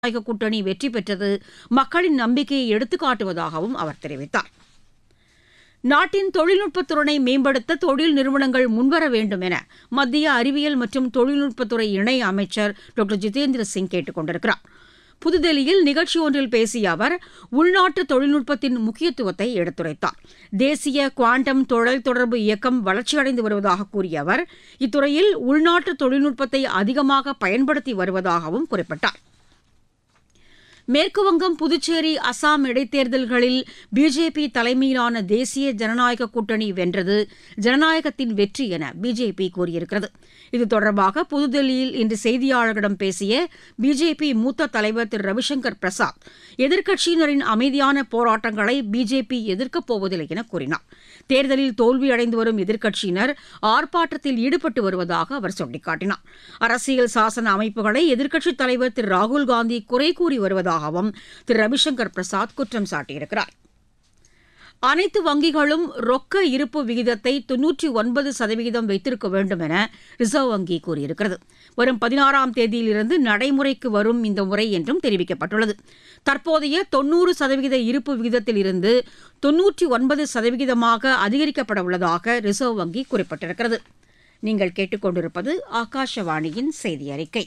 ஜனநாயக கூட்டணி வெற்றி பெற்றது மக்களின் நம்பிக்கையை எடுத்துக்காட்டுவதாகவும் அவர் தெரிவித்தார் நாட்டின் தொழில்நுட்பத் துறையை மேம்படுத்த தொழில் நிறுவனங்கள் முன்வர வேண்டும் என மத்திய அறிவியல் மற்றும் தொழில்நுட்பத்துறை இணை அமைச்சர் டாக்டர் ஜிதேந்திர சிங் கேட்டுக் கொண்டிருக்கிறார் புதுதில்லியில் நிகழ்ச்சி ஒன்றில் பேசிய அவர் உள்நாட்டு தொழில்நுட்பத்தின் முக்கியத்துவத்தை எடுத்துரைத்தார் தேசிய குவாண்டம் தொழில் தொடர்பு இயக்கம் வளர்ச்சியடைந்து வருவதாக கூறிய அவர் இத்துறையில் உள்நாட்டு தொழில்நுட்பத்தை அதிகமாக பயன்படுத்தி வருவதாகவும் குறிப்பிட்டார் மேற்குவங்கம் புதுச்சேரி அசாம் இடைத்தேர்தல்களில் பிஜேபி தலைமையிலான தேசிய ஜனநாயக கூட்டணி வென்றது ஜனநாயகத்தின் வெற்றி என பிஜேபி கூறியிருக்கிறது இது தொடர்பாக புதுதில்லியில் இன்று செய்தியாளர்களிடம் பேசிய பிஜேபி மூத்த தலைவர் திரு ரவிசங்கர் பிரசாத் எதிர்க்கட்சியினரின் அமைதியான போராட்டங்களை பிஜேபி எதிர்க்கப் போவதில்லை என கூறினார் தேர்தலில் தோல்வியடைந்து வரும் எதிர்க்கட்சியினர் ஆர்ப்பாட்டத்தில் ஈடுபட்டு வருவதாக அவர் சுட்டிக்காட்டினார் அரசியல் சாசன அமைப்புகளை எதிர்க்கட்சித் தலைவர் திரு ராகுல்காந்தி குறை கூறி வருவதாகவும் திரு ரவிசங்கர் பிரசாத் குற்றம் சாட்டியிருக்கிறார் அனைத்து வங்கிகளும் ரொக்க இருப்பு விகிதத்தை தொன்னூற்றி ஒன்பது சதவீதம் வைத்திருக்க வேண்டும் என ரிசர்வ் வங்கி கூறியிருக்கிறது வரும் பதினாறாம் தேதியிலிருந்து நடைமுறைக்கு வரும் இந்த முறை என்றும் தெரிவிக்கப்பட்டுள்ளது தற்போதைய தொன்னூறு சதவீத இருப்பு விகிதத்தில் இருந்து தொன்னூற்றி ஒன்பது சதவீதமாக அதிகரிக்கப்பட உள்ளதாக ரிசர்வ் வங்கி குறிப்பிட்டிருக்கிறது நீங்கள் கேட்டுக்கொண்டிருப்பது ஆகாஷவாணியின் செய்தி அறிக்கை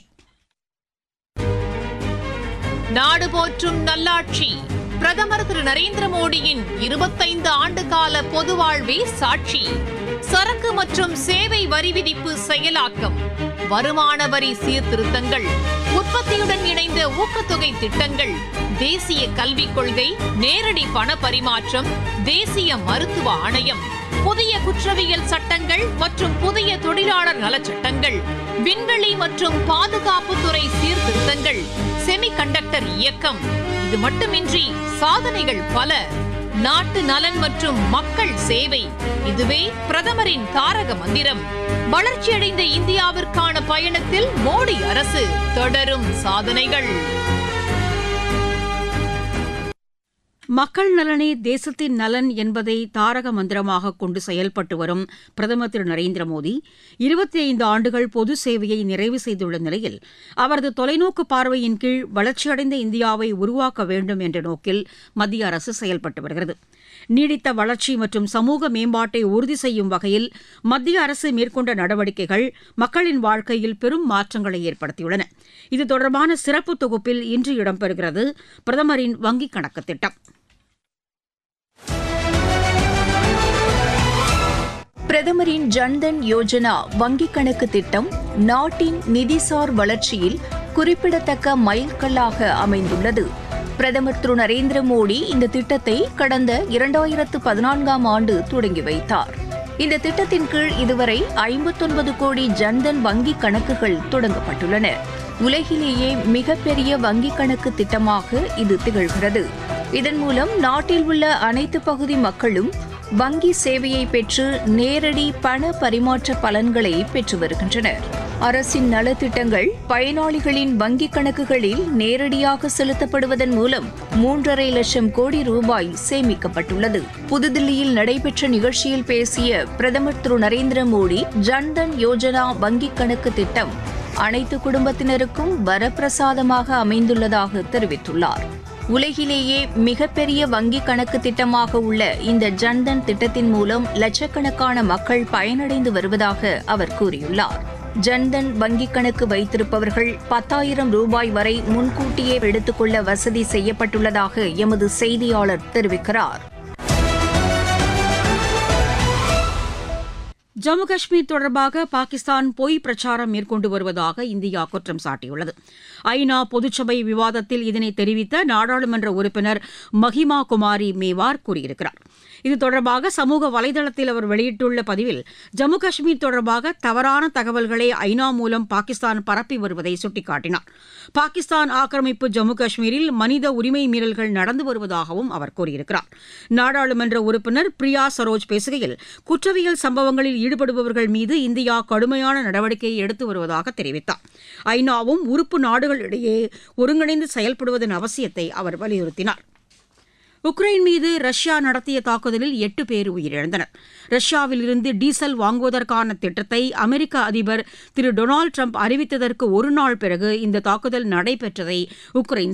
நாடு போற்றும் நல்லாட்சி பிரதமர் திரு நரேந்திர மோடியின் இருபத்தைந்து ஆண்டு கால பொது வாழ்வே சாட்சி சரக்கு மற்றும் சேவை வரி விதிப்பு செயலாக்கம் வருமான வரி சீர்திருத்தங்கள் உற்பத்தியுடன் இணைந்த ஊக்கத்தொகை திட்டங்கள் தேசிய கல்விக் கொள்கை நேரடி பண பரிமாற்றம் தேசிய மருத்துவ ஆணையம் புதிய குற்றவியல் சட்டங்கள் மற்றும் புதிய தொழிலாளர் நலச்சட்டங்கள் விண்வெளி மற்றும் பாதுகாப்புத்துறை சீர்திருத்தங்கள் செமிகண்டக்டர் இயக்கம் இது மட்டுமின்றி சாதனைகள் பல நாட்டு நலன் மற்றும் மக்கள் சேவை இதுவே பிரதமரின் தாரக மந்திரம் வளர்ச்சியடைந்த இந்தியாவிற்கான பயணத்தில் மோடி அரசு தொடரும் சாதனைகள் மக்கள் நலனே தேசத்தின் நலன் என்பதை தாரக மந்திரமாக கொண்டு செயல்பட்டு வரும் பிரதமர் திரு நரேந்திர மோடி இருபத்தி ஐந்து ஆண்டுகள் பொது சேவையை நிறைவு செய்துள்ள நிலையில் அவரது தொலைநோக்கு பார்வையின் கீழ் வளர்ச்சியடைந்த இந்தியாவை உருவாக்க வேண்டும் என்ற நோக்கில் மத்திய அரசு செயல்பட்டு வருகிறது நீடித்த வளர்ச்சி மற்றும் சமூக மேம்பாட்டை உறுதி செய்யும் வகையில் மத்திய அரசு மேற்கொண்ட நடவடிக்கைகள் மக்களின் வாழ்க்கையில் பெரும் மாற்றங்களை ஏற்படுத்தியுள்ளன இது தொடர்பான சிறப்பு தொகுப்பில் இன்று இடம்பெறுகிறது பிரதமரின் வங்கிக் கணக்கு திட்டம் பிரதமரின் ஜன்தன் யோஜனா வங்கிக் கணக்கு திட்டம் நாட்டின் நிதிசார் வளர்ச்சியில் குறிப்பிடத்தக்க மைல்கல்லாக அமைந்துள்ளது பிரதமர் திரு நரேந்திர மோடி இந்த திட்டத்தை கடந்த இரண்டாயிரத்து பதினான்காம் ஆண்டு தொடங்கி வைத்தார் இந்த திட்டத்தின் கீழ் இதுவரை ஐம்பத்தொன்பது கோடி ஜன்தன் வங்கிக் கணக்குகள் தொடங்கப்பட்டுள்ளன உலகிலேயே மிகப்பெரிய வங்கிக் கணக்கு திட்டமாக இது திகழ்கிறது இதன் மூலம் நாட்டில் உள்ள அனைத்து பகுதி மக்களும் வங்கி சேவையை பெற்று நேரடி பண பரிமாற்ற பலன்களை பெற்று வருகின்றனர் அரசின் நலத்திட்டங்கள் பயனாளிகளின் வங்கிக் கணக்குகளில் நேரடியாக செலுத்தப்படுவதன் மூலம் மூன்றரை லட்சம் கோடி ரூபாய் சேமிக்கப்பட்டுள்ளது புதுதில்லியில் நடைபெற்ற நிகழ்ச்சியில் பேசிய பிரதமர் திரு நரேந்திர மோடி ஜன்தன் யோஜனா வங்கிக் கணக்கு திட்டம் அனைத்து குடும்பத்தினருக்கும் வரப்பிரசாதமாக அமைந்துள்ளதாக தெரிவித்துள்ளார் உலகிலேயே மிகப்பெரிய வங்கி கணக்கு திட்டமாக உள்ள இந்த ஜன்தன் திட்டத்தின் மூலம் லட்சக்கணக்கான மக்கள் பயனடைந்து வருவதாக அவர் கூறியுள்ளார் ஜன்தன் வங்கிக் கணக்கு வைத்திருப்பவர்கள் பத்தாயிரம் ரூபாய் வரை முன்கூட்டியே எடுத்துக்கொள்ள வசதி செய்யப்பட்டுள்ளதாக எமது செய்தியாளர் தெரிவிக்கிறார் ஜம்மு காஷ்மீர் தொடர்பாக பாகிஸ்தான் பொய் பிரச்சாரம் மேற்கொண்டு வருவதாக இந்தியா குற்றம் சாட்டியுள்ளது ஐநா பொதுச்சபை விவாதத்தில் இதனை தெரிவித்த நாடாளுமன்ற உறுப்பினர் மஹிமா குமாரி மேவார் கூறியிருக்கிறார் இது தொடர்பாக சமூக வலைதளத்தில் அவர் வெளியிட்டுள்ள பதிவில் ஜம்மு காஷ்மீர் தொடர்பாக தவறான தகவல்களை ஐநா மூலம் பாகிஸ்தான் பரப்பி வருவதை சுட்டிக்காட்டினார் பாகிஸ்தான் ஆக்கிரமிப்பு ஜம்மு காஷ்மீரில் மனித உரிமை மீறல்கள் நடந்து வருவதாகவும் அவர் கூறியிருக்கிறார் நாடாளுமன்ற உறுப்பினர் பிரியா சரோஜ் பேசுகையில் குற்றவியல் சம்பவங்களில் ஈடுபடுபவர்கள் மீது இந்தியா கடுமையான நடவடிக்கையை எடுத்து வருவதாக தெரிவித்தார் ஐநாவும் உறுப்பு நாடுகளிடையே ஒருங்கிணைந்து செயல்படுவதன் அவசியத்தை அவர் வலியுறுத்தினார் உக்ரைன் மீது ரஷ்யா நடத்திய தாக்குதலில் எட்டு பேர் உயிரிழந்தனர் ரஷ்யாவிலிருந்து டீசல் வாங்குவதற்கான திட்டத்தை அமெரிக்க அதிபர் திரு டொனால்டு ட்ரம்ப் அறிவித்ததற்கு ஒரு நாள் பிறகு இந்த தாக்குதல் நடைபெற்றதை உக்ரைன்